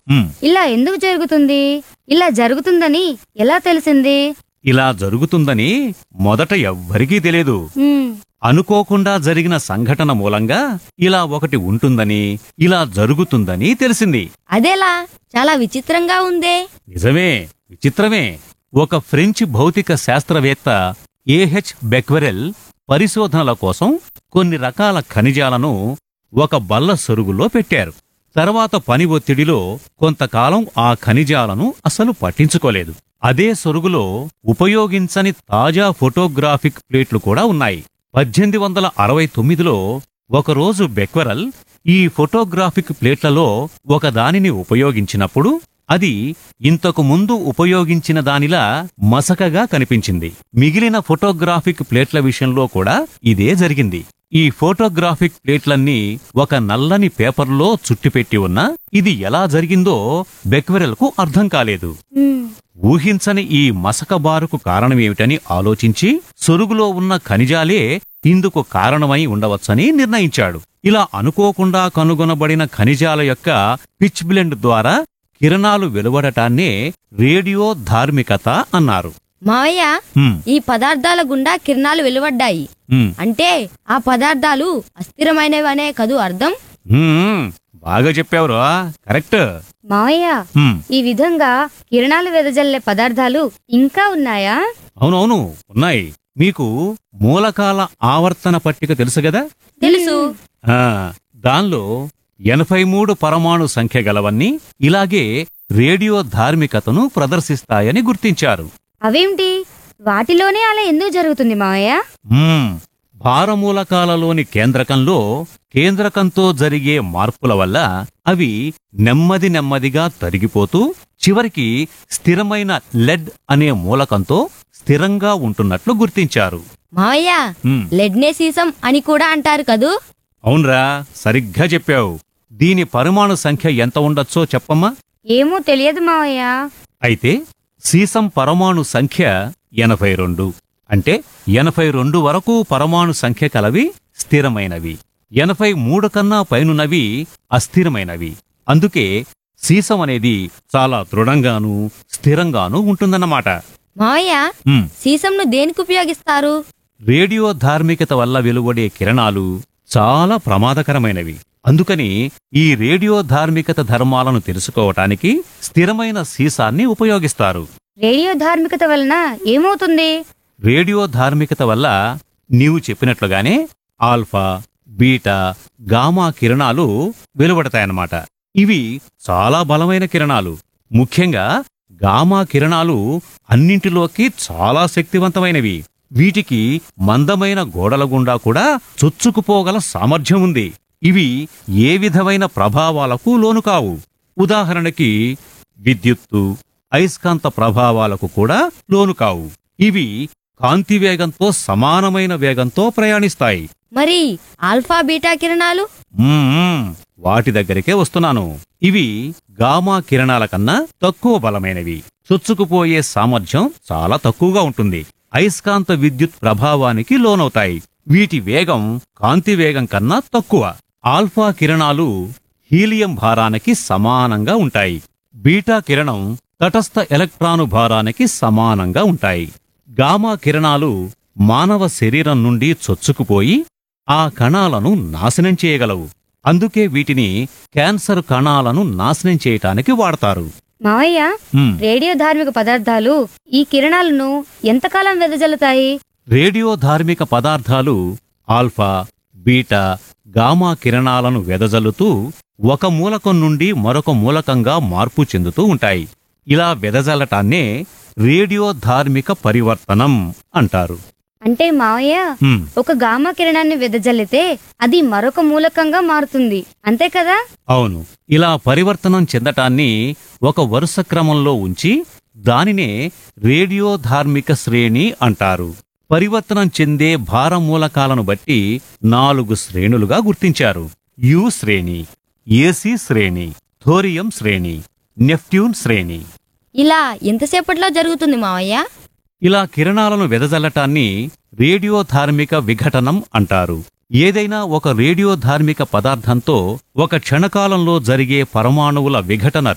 ఉమ్, ఇలా ఎందుకు జరుగుతుంది ఇలా జరుగుతుందని ఎలా తెలిసింది ఇలా జరుగుతుందని మొదట ఎవ్వరికీ తెలియదు ఉమ్, అనుకోకుండా జరిగిన సంఘటన మూలంగా ఇలా ఒకటి ఉంటుందని ఇలా జరుగుతుందని తెలిసింది అదేలా చాలా విచిత్రంగా ఉందే నిజమే విచిత్రమే ఒక ఫ్రెంచ్ భౌతిక శాస్త్రవేత్త ఏహెచ్ బెక్వెరెల్ పరిశోధనల కోసం కొన్ని రకాల ఖనిజాలను ఒక బల్ల సొరుగులో పెట్టారు తర్వాత పని ఒత్తిడిలో కొంతకాలం ఆ ఖనిజాలను అసలు పట్టించుకోలేదు అదే సొరుగులో ఉపయోగించని తాజా ఫోటోగ్రాఫిక్ ప్లేట్లు కూడా ఉన్నాయి పద్దెనిమిది వందల అరవై తొమ్మిదిలో ఒకరోజు బెక్వెరల్ ఈ ఫోటోగ్రాఫిక్ ప్లేట్లలో ఒక దానిని ఉపయోగించినప్పుడు అది ఇంతకు ముందు ఉపయోగించిన దానిలా మసకగా కనిపించింది మిగిలిన ఫోటోగ్రాఫిక్ ప్లేట్ల విషయంలో కూడా ఇదే జరిగింది ఈ ఫోటోగ్రాఫిక్ ప్లేట్లన్నీ ఒక నల్లని పేపర్లో చుట్టిపెట్టి ఉన్నా ఇది ఎలా జరిగిందో బెక్వెరల్కు అర్థం కాలేదు ఉమ్, ఊహించని ఈ మసక బారుకు కారణమేమిటని ఆలోచించి సొరుగులో ఉన్న ఖనిజాలే ఇందుకు కారణమై ఉండవచ్చని నిర్ణయించాడు ఇలా అనుకోకుండా కనుగొనబడిన ఖనిజాల యొక్క పిచ్ బ్లెండ్ ద్వారా కిరణాలు వెలువడటాన్నే రేడియో ధార్మికత అన్నారు మావయ్య హ్మ్, ఈ పదార్థాల గుండా కిరణాలు వెలువడ్డాయి హ్మ్, అంటే ఆ పదార్థాలు అస్థిరమైనవనే కదూ అర్థం హ్మ్, బాగా చెప్పావురా కరెక్ట్ మావయ్య హ్మ్, ఈ విధంగా కిరణాలు వెదజల్లే పదార్థాలు ఇంకా ఉన్నాయా అవునవును ఉన్నాయి మీకు మూలకాల ఆవర్తన పట్టిక తెలుసు కదా తెలుసు ఆ దానిలో ఎనభై మూడు పరమాణు సంఖ్య గలవన్నీ ఇలాగే రేడియో ధార్మికతను ప్రదర్శిస్తాయని గుర్తించారు అవేంటి వాటిలోనే అలా ఎందుకు జరుగుతుంది మావయ్య మ్మ్. భారమూలకాలలోని కేంద్రకంలో కేంద్రకంతో జరిగే మార్పుల వల్ల అవి నెమ్మది నెమ్మదిగా తరిగిపోతూ చివరికి స్థిరమైన లెడ్ అనే మూలకంతో స్థిరంగా ఉంటున్నట్లు గుర్తించారు మావయ్య మ్మ్. లెడ్నే సీసం అని కూడా అంటారు కదూ అవునరా సరిగ్గా చెప్పావు దీని పరమాణు సంఖ్య ఎంత ఉండొచ్చో చెప్పమ్మా ఏమో తెలియదు మావయ్య అయితే సీసం పరమాణు సంఖ్య ఎనభై రెండు అంటే ఎనభై రెండు వరకు పరమాణు సంఖ్య కలవి స్థిరమైనవి ఎనభై మూడు కన్నా పైనున్నవి అస్థిరమైనవి అందుకే సీసం అనేది చాలా దృఢంగాను స్థిరంగాను ఉంటుందన్నమాట మావయ్య ఉమ్, సీసంను దేనికి ఉపయోగిస్తారు రేడియో ధార్మికత వల్ల వెలువడే కిరణాలు చాలా ప్రమాదకరమైనవి అందుకని ఈ రేడియో ధార్మికత ధర్మాలను తెలుసుకోవటానికి స్థిరమైన సీసాన్ని ఉపయోగిస్తారు రేడియో ధార్మికత వలన ఏమవుతుంది రేడియో ధార్మికత వల్ల నీవు చెప్పినట్లుగానే ఆల్ఫా బీటా గామా కిరణాలు వెలువడతాయన్నమాట ఇవి చాలా బలమైన కిరణాలు ముఖ్యంగా గామా కిరణాలు అన్నింటిలోకి చాలా శక్తివంతమైనవి వీటికి మందమైన గోడల గుండా కూడా చొచ్చుకుపోగల సామర్థ్యం ఉంది ఇవి ఏ విధమైన ప్రభావాలకు లోను కావు ఉదాహరణకి విద్యుత్తు అయస్కాంత ప్రభావాలకు కూడా లోను కావు ఇవి కాంతి వేగంతో సమానమైన వేగంతో ప్రయాణిస్తాయి మరి ఆల్ఫా బీటా కిరణాలు మ్మ్, వాటి దగ్గరికే వస్తున్నాను ఇవి గామా కిరణాల కన్నా తక్కువ బలమైనవి చొచ్చుకుపోయే సామర్థ్యం చాలా తక్కువగా ఉంటుంది అయస్కాంత విద్యుత్ ప్రభావానికి లోనవుతాయి వీటి వేగం కాంతి వేగం కన్నా తక్కువ ఆల్ఫా కిరణాలు హీలియం భారానికి సమానంగా ఉంటాయి బీటా కిరణం తటస్థ ఎలక్ట్రాను భారానికి సమానంగా ఉంటాయి గామా కిరణాలు మానవ శరీరం నుండి చొచ్చుకుపోయి ఆ కణాలను నాశనం చేయగలవు అందుకే వీటిని క్యాన్సర్ కణాలను నాశనం చేయటానికి వాడతారు మావయ్య హ్మ్. రేడియో ధార్మిక పదార్థాలు ఈ కిరణాలను ఎంతకాలం వెదజల్లుతాయి రేడియో ధార్మిక పదార్థాలు ఆల్ఫా బీటా గామా కిరణాలను వెదజల్లుతూ ఒక మూలకం నుండి మరొక మూలకంగా మార్పు చెందుతూ ఉంటాయి ఇలా వెదజల్లటాన్నే రేడియో ధార్మిక పరివర్తనం అంటారు అంటే మావయ్య హ్మ్. ఒక గామా కిరణాన్ని వెదజల్లితే అది మరొక మూలకంగా మారుతుంది అంతే కదా అవును ఇలా పరివర్తనం చెందటాన్ని ఒక వరుస క్రమంలో ఉంచి దానినే రేడియో ధార్మిక శ్రేణి అంటారు పరివర్తనం చెందే భారమూలకాలను బట్టి నాలుగు శ్రేణులుగా గుర్తించారు యు శ్రేణి ఏసీ శ్రేణి థోరియం శ్రేణి నెఫ్ట్యూన్ శ్రేణి ఇలా ఎంతసేపట్లో జరుగుతుంది మావయ్య ఇలా కిరణాలను వెదజల్లటాన్ని రేడియో ధార్మిక విఘటనం అంటారు ఏదైనా ఒక రేడియో ధార్మిక పదార్థంతో ఒక క్షణకాలంలో జరిగే పరమాణువుల విఘటన